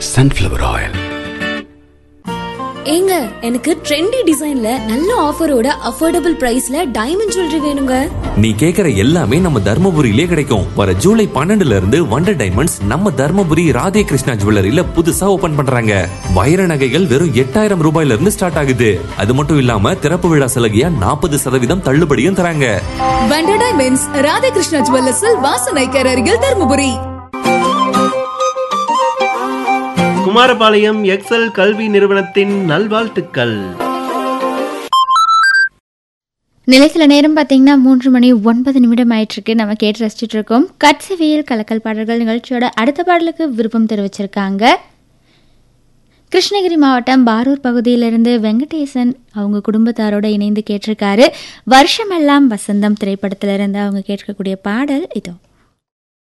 sunflower oil ஏங்க எனக்கு trendy டிசைன்ல நல்ல ஆஃபரோட அஃபோர்டபுள் பிரைஸ்ல டைமண்ட் ஜுவல்லரி வேணுங்க நீ கேக்குற எல்லாமே நம்ம தர்மபுரியிலே கிடைக்கும் வர ஜூலை பன்னெண்டுல இருந்து வண்டர் டைமண்ட்ஸ் நம்ம தர்மபுரி ராதே கிருஷ்ணா ஜுவல்லரியில புதுசா ஓபன் பண்றாங்க வைர நகைகள் வெறும் எட்டாயிரம் ரூபாயில இருந்து ஸ்டார்ட் ஆகுது அது மட்டும் இல்லாம திறப்பு விழா சலுகையா நாற்பது சதவீதம் தள்ளுபடியும் தராங்க வண்டர் டைமண்ட்ஸ் ராதாகிருஷ்ணா ஜுவல்லர்ஸில் வாசனைக்கர் அருகில் தருமபுரி குமாரபாளையம் எக்ஸல் கல்வி நிறுவனத்தின் நல்வாழ்த்துக்கள் நிலையத்தில் நேரம் பார்த்தீங்கன்னா மூன்று மணி ஒன்பது நிமிடம் ஆயிட்டிருக்கு நம்ம கேட்டு ரசிச்சுட்டு இருக்கோம் கட்சவியல் கலக்கல் பாடல்கள் நிகழ்ச்சியோட அடுத்த பாடலுக்கு விருப்பம் தெரிவிச்சிருக்காங்க கிருஷ்ணகிரி மாவட்டம் பாரூர் பகுதியிலிருந்து வெங்கடேசன் அவங்க குடும்பத்தாரோட இணைந்து கேட்டிருக்காரு வருஷமெல்லாம் வசந்தம் திரைப்படத்திலிருந்து அவங்க கேட்கக்கூடிய பாடல் இதோ